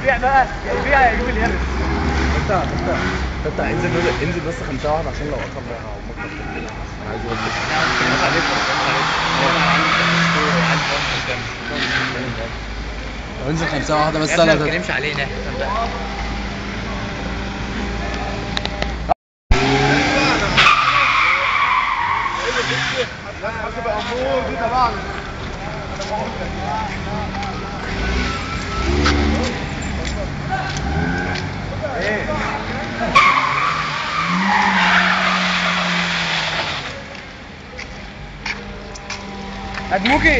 يبيع بقى يبيع يجيب الهرس فتح فتح فتح انزل انزل بس خمسة واحد عشان لو اخر ممكن انا عايزه بس انزل خمسة واحدة بس يا ابني ما انا تتكلمش علينا ادموكي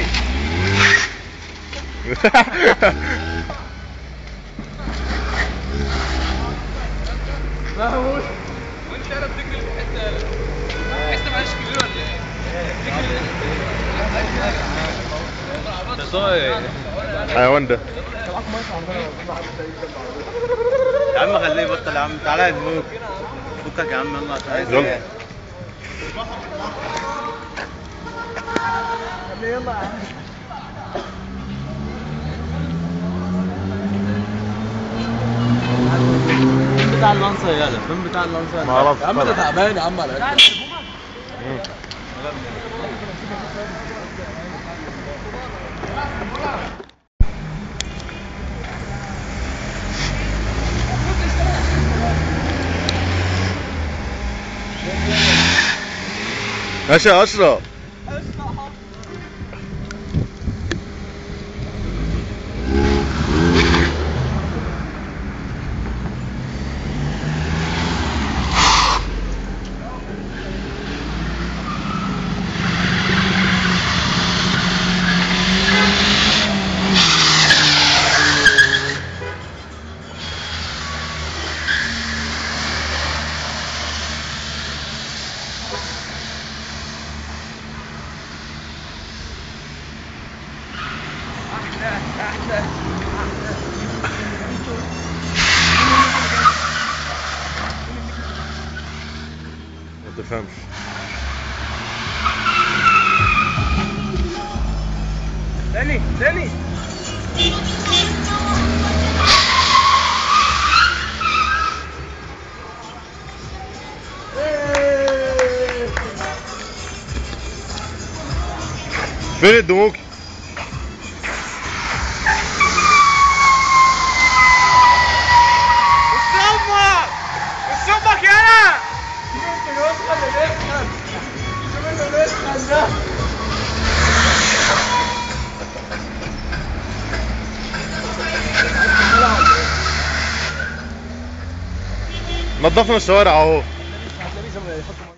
حيوان ده يا عم خليه يبطل يا عم تعالى يا دموك فكك يا عم يلا عشان يلا. فين بتاع اللانسة يا يالا فين بتاع اللانسة ما اعرفش يا عم ده تعبان يا عم على قد ماشي يا اشرف ما تفهمش تاني تاني فين الدموكي الصبك الصبك يالا نظفنا الشوارع اهو هتلاقيه زي ما يحط